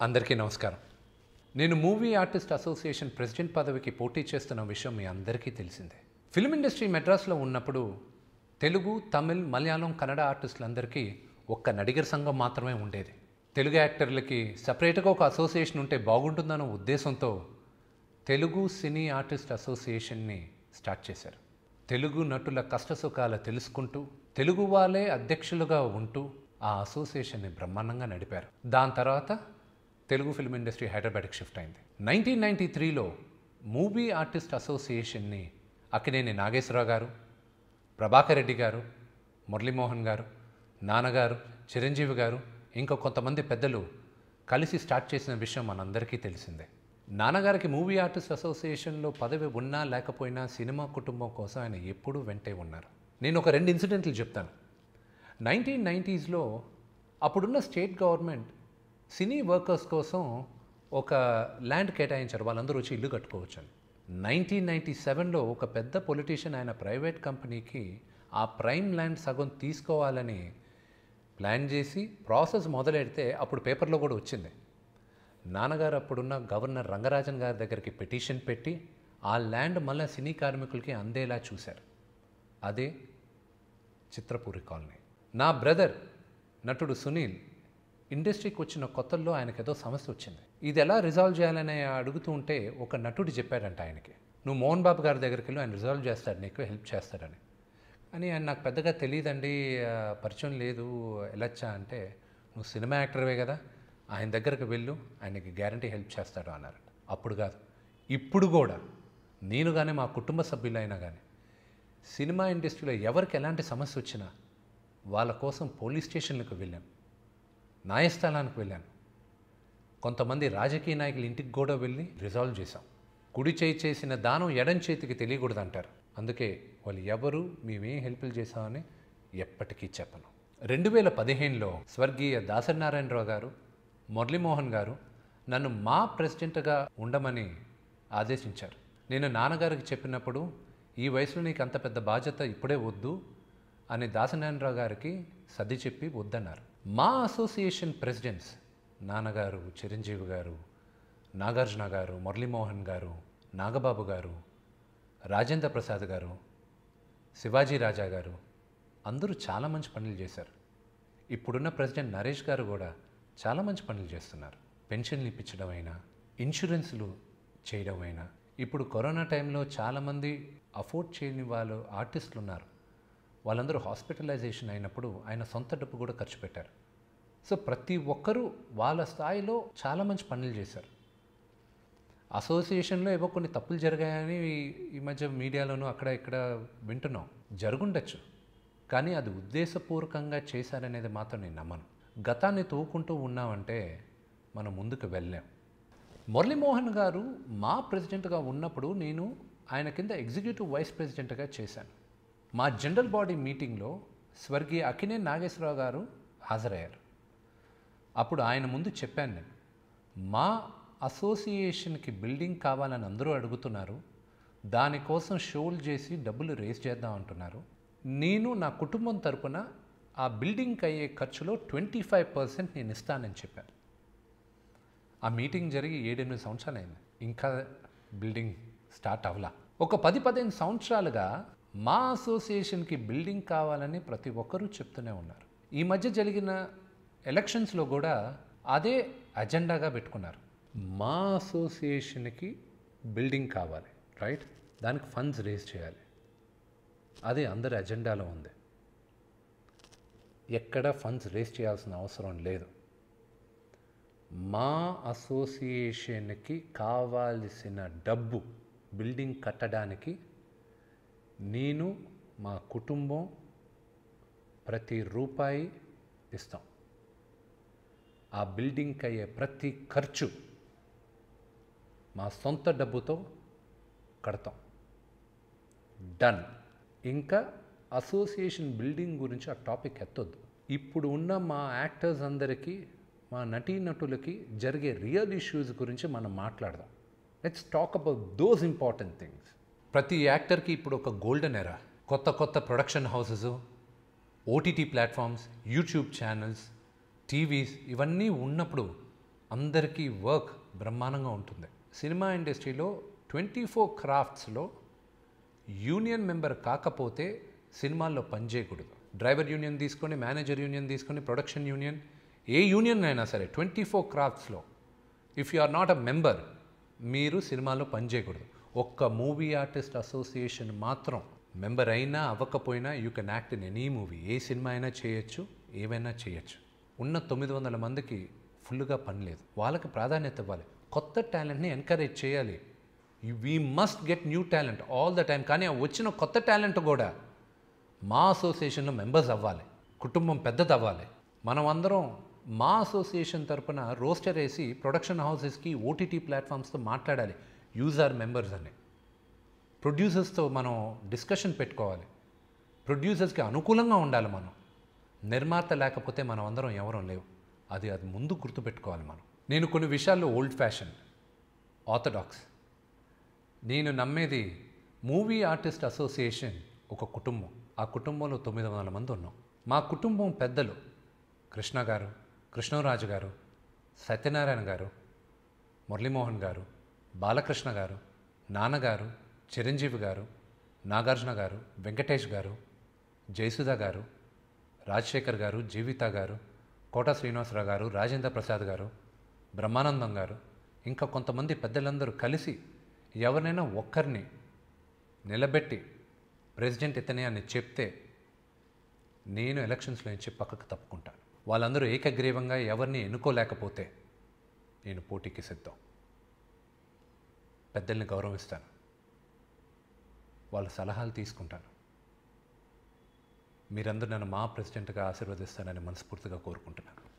అందరికీ నమస్కారం నేను మూవీ ఆర్టిస్ట్ అసోసియేషన్ ప్రెసిడెంట్ పదవికి పోటీ చేస్తున్న విషయం మీ అందరికీ తెలిసిందే ఫిల్మ్ ఇండస్ట్రీ మెడ్రాస్లో ఉన్నప్పుడు తెలుగు తమిళ్ మలయాళం కన్నడ ఆర్టిస్టులందరికీ ఒక్క నడిగర్ సంఘం మాత్రమే ఉండేది తెలుగు యాక్టర్లకి సపరేట్గా ఒక అసోసియేషన్ ఉంటే బాగుంటుందన్న ఉద్దేశంతో తెలుగు సినీ ఆర్టిస్ట్ అసోసియేషన్ని స్టార్ట్ చేశారు తెలుగు నటుల కష్టసుఖాలు తెలుసుకుంటూ తెలుగు వాళ్ళే అధ్యక్షులుగా ఉంటూ ఆ అసోసియేషన్ని బ్రహ్మాండంగా నడిపారు దాని తర్వాత తెలుగు ఫిల్మ్ ఇండస్ట్రీ హైదరాబాద్కి షిఫ్ట్ అయింది నైన్టీన్ నైంటీ త్రీలో మూవీ ఆర్టిస్ట్ అసోసియేషన్ని అక్కినేని నాగేశ్వరరావు గారు ప్రభాకర్ రెడ్డి గారు మురళీమోహన్ గారు నాన్నగారు చిరంజీవి గారు ఇంకా కొంతమంది పెద్దలు కలిసి స్టార్ట్ చేసిన విషయం మనందరికీ తెలిసిందే నాన్నగారికి మూవీ ఆర్టిస్ట్ అసోసియేషన్లో పదవి ఉన్నా లేకపోయినా సినిమా కుటుంబం కోసం ఆయన ఎప్పుడూ వెంటే ఉన్నారు నేను ఒక రెండు ఇన్సిడెంట్లు చెప్తాను నైన్టీన్ నైంటీస్లో అప్పుడున్న స్టేట్ గవర్నమెంట్ సినీ వర్కర్స్ కోసం ఒక ల్యాండ్ కేటాయించారు వాళ్ళందరూ వచ్చి ఇల్లు కట్టుకోవచ్చు అని నైన్టీన్ నైంటీ సెవెన్లో ఒక పెద్ద పొలిటీషియన్ ఆయన ప్రైవేట్ కంపెనీకి ఆ ప్రైమ్ ల్యాండ్ సగం తీసుకోవాలని ప్లాన్ చేసి ప్రాసెస్ మొదలెడితే అప్పుడు పేపర్లో కూడా వచ్చింది నాన్నగారు అప్పుడున్న గవర్నర్ రంగరాజన్ గారి దగ్గరికి పిటిషన్ పెట్టి ఆ ల్యాండ్ మళ్ళీ సినీ కార్మికులకి అందేలా చూశారు అదే చిత్రపూరి కాలనీ నా బ్రదర్ నటుడు సునీల్ ఇండస్ట్రీకి వచ్చిన కొత్తల్లో ఆయనకి ఏదో సమస్య వచ్చింది ఇది ఎలా రిజాల్వ్ చేయాలని అడుగుతూ ఉంటే ఒక నటుడు చెప్పాడంట ఆయనకి నువ్వు మోహన్ బాబు గారి దగ్గరికి వెళ్ళి ఆయన రిజాల్వ్ చేస్తాడు నీకు హెల్ప్ చేస్తాడని అని ఆయన నాకు పెద్దగా తెలియదండి ఆ, పరిచయం లేదు వెళ్ళొచ్చా అంటే నువ్వు సినిమా యాక్టర్వే కదా ఆయన దగ్గరకు వెళ్ళు ఆయనకి గ్యారంటీ హెల్ప్ చేస్తాడు అన్నారు అప్పుడు కాదు ఇప్పుడు కూడా నేను కానీ మా కుటుంబ సభ్యులైనా కానీ సినిమా ఇండస్ట్రీలో ఎవరికి ఎలాంటి సమస్య వచ్చినా వాళ్ళ కోసం పోలీస్ స్టేషన్లకు వెళ్ళాను న్యాయస్థానానికి వెళ్ళాను కొంతమంది రాజకీయ నాయకుల ఇంటికి కూడా వెళ్ళి రిజాల్వ్ చేశాం కుడి చేయి చేసిన దానం ఎడం చేతికి తెలియకూడదు అంటారు అందుకే వాళ్ళు ఎవరు మేమేం హెల్ప్లు చేశామని ఎప్పటికీ చెప్పను రెండు వేల పదిహేనులో స్వర్గీయ దాసనారాయణరావు గారు మురళీమోహన్ గారు నన్ను మా ప్రెసిడెంట్గా ఉండమని ఆదేశించారు నేను నాన్నగారికి చెప్పినప్పుడు ఈ వయసులో నీకు అంత పెద్ద బాధ్యత ఇప్పుడే వద్దు అని దాసనారాయణరావు గారికి సర్ది చెప్పి వద్దన్నారు మా అసోసియేషన్ ప్రెసిడెంట్స్ నాన్నగారు చిరంజీవి గారు నాగార్జున గారు మురళీమోహన్ గారు నాగబాబు గారు రాజేంద్ర ప్రసాద్ గారు శివాజీ రాజా గారు అందరూ చాలా మంచి పనులు చేశారు ఇప్పుడున్న ప్రెసిడెంట్ నరేష్ గారు కూడా చాలా మంచి పనులు చేస్తున్నారు పెన్షన్లు ఇప్పించడం అయినా ఇన్సూరెన్స్లు చేయడం అయినా ఇప్పుడు కరోనా టైంలో చాలామంది అఫోర్డ్ చేయని వాళ్ళు ఆర్టిస్టులు ఉన్నారు వాళ్ళందరూ హాస్పిటలైజేషన్ అయినప్పుడు ఆయన సొంత డబ్బు కూడా ఖర్చు పెట్టారు సో ప్రతి ఒక్కరూ వాళ్ళ స్థాయిలో చాలా మంచి పనులు చేశారు అసోసియేషన్లో ఏవో కొన్ని తప్పులు జరిగాయని ఈ- ఈ మధ్య మీడియాలోనూ అక్కడ ఇక్కడ వింటున్నాం జరుగుండొచ్చు కానీ అది ఉద్దేశపూర్వకంగా చేశారనేది మాత్రం నేను నమ్మను గతాన్ని తవ్వుకుంటూ ఉన్నామంటే మనం ముందుకు వెళ్ళాం మురళీమోహన్ గారు మా ప్రెసిడెంట్గా ఉన్నప్పుడు నేను ఆయన కింద ఎగ్జిక్యూటివ్ వైస్ ప్రెసిడెంట్గా చేశాను మా జనరల్ బాడీ మీటింగ్లో స్వర్గీయ అక్కినే నాగేశ్వరరావు గారు హాజరయ్యారు అప్పుడు ఆయన ముందు చెప్పాను నేను మా అసోసియేషన్కి బిల్డింగ్ కావాలని అందరూ అడుగుతున్నారు దానికోసం షోలు చేసి డబ్బులు రేస్ చేద్దాం అంటున్నారు నేను నా కుటుంబం తరపున ఆ బిల్డింగ్కి అయ్యే ఖర్చులో ట్వంటీ ఫైవ్ పర్సెంట్ నేను ఇస్తానని చెప్పాను ఆ మీటింగ్ జరిగి ఏడెనిమిది సంవత్సరాలు అయింది ఇంకా బిల్డింగ్ స్టార్ట్ అవ్వలా ఒక పది పదిహేను సంవత్సరాలుగా మా అసోసియేషన్కి బిల్డింగ్ కావాలని ప్రతి ఒక్కరూ చెప్తూనే ఉన్నారు ఈ మధ్య జరిగిన ఎలక్షన్స్లో కూడా అదే అజెండాగా పెట్టుకున్నారు మా అసోసియేషన్కి బిల్డింగ్ కావాలి రైట్ దానికి ఫండ్స్ రేజ్ చేయాలి అది అందరి అజెండాలో ఉంది ఎక్కడ ఫండ్స్ రేజ్ చేయాల్సిన అవసరం లేదు మా అసోసియేషన్కి కావాల్సిన డబ్బు బిల్డింగ్ కట్టడానికి నేను మా కుటుంబం ప్రతి రూపాయి ఇస్తాం ఆ బిల్డింగ్కి అయ్యే ప్రతి ఖర్చు మా సొంత డబ్బుతో కడతాం డన్ ఇంకా అసోసియేషన్ బిల్డింగ్ గురించి ఆ టాపిక్ ఎత్తొద్దు ఇప్పుడు ఉన్న మా యాక్టర్స్ అందరికీ మా నటీనటులకి జరిగే రియల్ ఇష్యూస్ గురించి మనం మాట్లాడదాం let's talk about those important things ప్రతి యాక్టర్కి ఇప్పుడు ఒక గోల్డెన్ ఎరా కొత్త కొత్త production houses OTT platforms YouTube channels TVs ఇవన్నీ ఉన్నప్పుడు అందరికీ వర్క్ బ్రహ్మాండంగా ఉంటుంది సినిమా ఇండస్ట్రీలో ట్వంటీ ఫోర్ క్రాఫ్ట్స్లో యూనియన్ మెంబర్ కాకపోతే సినిమాల్లో పనిచేయకూడదు డ్రైవర్ యూనియన్ తీసుకొని మేనేజర్ యూనియన్ తీసుకొని ప్రొడక్షన్ యూనియన్ ఏ యూనియన్ అయినా సరే ట్వంటీ ఫోర్ క్రాఫ్ట్స్లో if you are not a member మీరు సినిమాలో పనిచేయకూడదు ఒక్క మూవీ ఆర్టిస్ట్ అసోసియేషన్ మాత్రం మెంబర్ అయినా అవ్వకపోయినా you can act in any movie ఏ సినిమా అయినా చేయొచ్చు ఏవైనా చేయొచ్చు ఉన్న తొమ్మిది వందల మందికి ఫుల్గా పని లేదు వాళ్ళకి ప్రాధాన్యత ఇవ్వాలి కొత్త టాలెంట్ని ఎంకరేజ్ చేయాలి we must get new talent all the time కానీ ఆ వచ్చిన కొత్త టాలెంట్ కూడా మా అసోసియేషన్లో మెంబర్స్ అవ్వాలి కుటుంబం పెద్దది అవ్వాలి మనం అందరం మా అసోసియేషన్ తరపున రోస్టర్ వేసి ప్రొడక్షన్ హౌసెస్కి ఓటీటీ ప్లాట్ఫామ్స్తో మాట్లాడాలి యూజర్ మెంబర్స్ అని ప్రొడ్యూసర్స్తో మనం డిస్కషన్ పెట్టుకోవాలి ప్రొడ్యూసర్స్కి అనుకూలంగా ఉండాలి మనం నిర్మాత లేకపోతే మనం అందరం ఎవరం లేవు అది అది ముందు గుర్తుపెట్టుకోవాలి మనం నేను కొన్ని విషయాల్లో ఓల్డ్ ఫ్యాషన్ ఆర్థడాక్స్ నేను నమ్మేది మూవీ ఆర్టిస్ట్ అసోసియేషన్ ఒక కుటుంబం ఆ కుటుంబంలో తొమ్మిది వందల మంది ఉన్నాం మా కుటుంబం పెద్దలు కృష్ణ గారు కృష్ణరాజు గారు సత్యనారాయణ గారు మురళీమోహన్ గారు బాలకృష్ణ గారు నాన్నగారు చిరంజీవి గారు నాగార్జున గారు వెంకటేష్ గారు జయసుధ గారు రాజశేఖర్ గారు జీవిత గారు కోట శ్రీనివాసరావు గారు రాజేంద్ర ప్రసాద్ గారు బ్రహ్మానందం గారు ఇంకా కొంతమంది పెద్దలందరూ కలిసి ఎవరినైనా ఒక్కరిని నిలబెట్టి ప్రెసిడెంట్ ఇతనే అని చెప్తే నేను ఎలక్షన్స్లో నుంచి పక్కకు తప్పుకుంటాను వాళ్ళందరూ ఏకగ్రీవంగా ఎవరిని ఎన్నుకోలేకపోతే నేను పోటీకి సిద్ధం పెద్దల్ని గౌరవిస్తాను వాళ్ళ సలహాలు తీసుకుంటాను మీరందరూ నన్ను మా ప్రెసిడెంట్గా ఆశీర్వదిస్తానని మనస్ఫూర్తిగా కోరుకుంటున్నాను